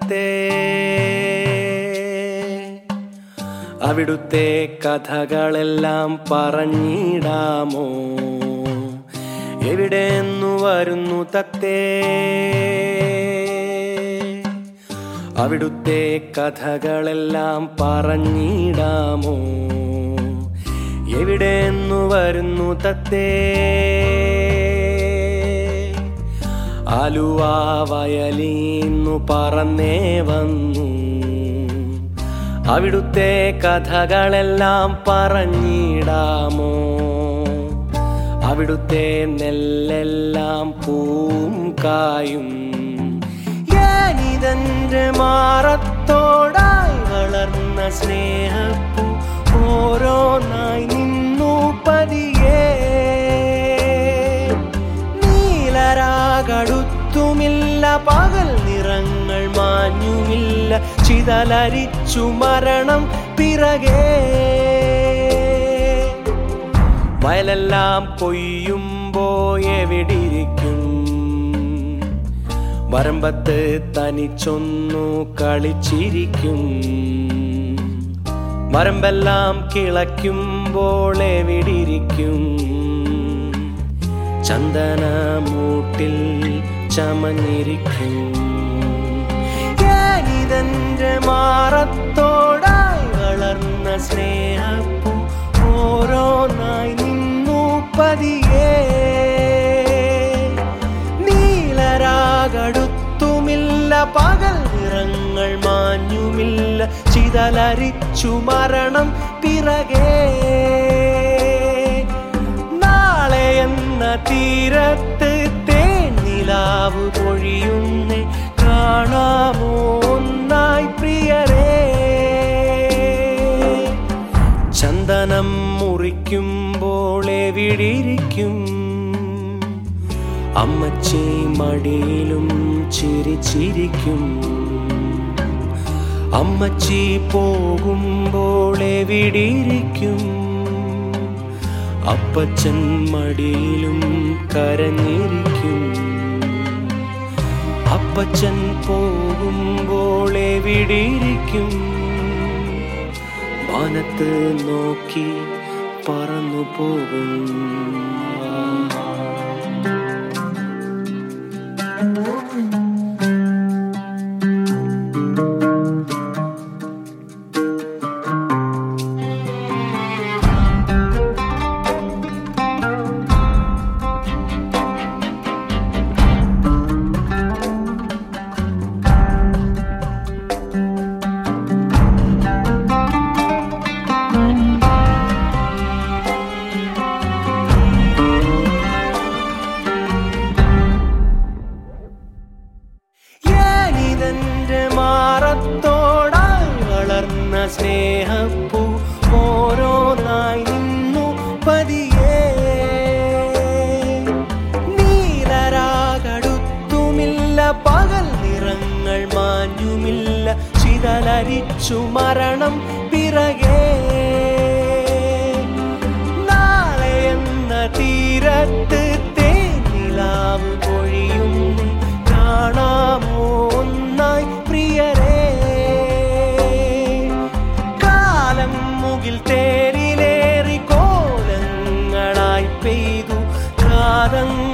തത്തേ അവിടുത്തെ കഥകളെല്ലാം പറഞ്ഞിടാമോ എവിടെന്നു വരുന്നു തത്തേ അവിടുത്തെ കഥകളെല്ലാം പറഞ്ഞിടാമോ എവിടെന്നു വരുന്നു തത്തേ ആലുവ വയലീന്നു പറന്നേ വന്നു അവിടുത്തെ കഥകളെല്ലാം പറഞ്ഞിടാമോ അവിടുത്തെ നെല്ലെല്ലാം പൂവും കായും ഞാനിതെന്റെ മാറത്തോടായി വളർന്ന സ്നേഹപ്പൂ ഓരോന്നായി നിന്നു പതിയേ നീലരാകടുത്തുമില്ല പകൽ നിറങ്ങൾ മാഞ്ഞുമില്ല ചിതലരിച്ചു മരണം പിറകേ വയലെല്ലാം കൊയ്യുമ്പോ എവിടിരിക്കും വരമ്പത്ത് തനിച്ചൊന്നു കളിച്ചിരിക്കും വരമ്പെല്ലാം കിളയ്ക്കുമ്പോൾ എവിടിരിക്കും ചന്ദനമൂട്ടിൽ ചമഞ്ഞിരിക്കും ഞാനിതെന്റെ മാറത്തോടായി വളർന്ന സ്നേഹപ്പൂ ഓരോന്നായി നിന്നു പതിയേ നീലരാകടുത്തുമില്ല പകൽ നിറങ്ങൾ മാഞ്ഞുമില്ല ചിതലരിച്ചു മരണം പിറകേ നാളെ എന്ന തീരത്ത് തേനിലാവ് പൊഴിയുന്നേ കാണാമോ ഒന്നായി പ്രിയരേ ചന്ദനം മുറിക്കുമ്പോൾ എവിടിരിക്കും അമ്മച്ചി മടിയിലും ചിരിച്ചിരിക്കും അമ്മച്ചി പോകുമ്പോൾ എവിടിരിക്കും അപ്പച്ചൻ മടിയിലും കരഞ്ഞിരിക്കും അപ്പച്ചൻ പോകുമ്പോൾ എവിടിരിക്കും വാനത്ത് നോക്കി പറന്നു പോകും ഞാനിതെന്റെ മാറത്തോടായി വളർന്ന സ്നേഹപ്പൂ ഓരോന്നായി നിന്നു പതിയേ നീലരാകടുത്തുമില്ല പകൽ നിറങ്ങൾ മാഞ്ഞുമില്ല ചിതലരിച്ചു മരണം പിറകേ നാളെ എന്ന തീരത്ത് തേനിലാവ് പൊഴിയുന്നു കാണാമോ ഒന്നായി പ്രിയരേ കാലം മുകിൽ തേരിലേറി കോലങ്ങളായി പെയ്തു കാതങ്ങൾ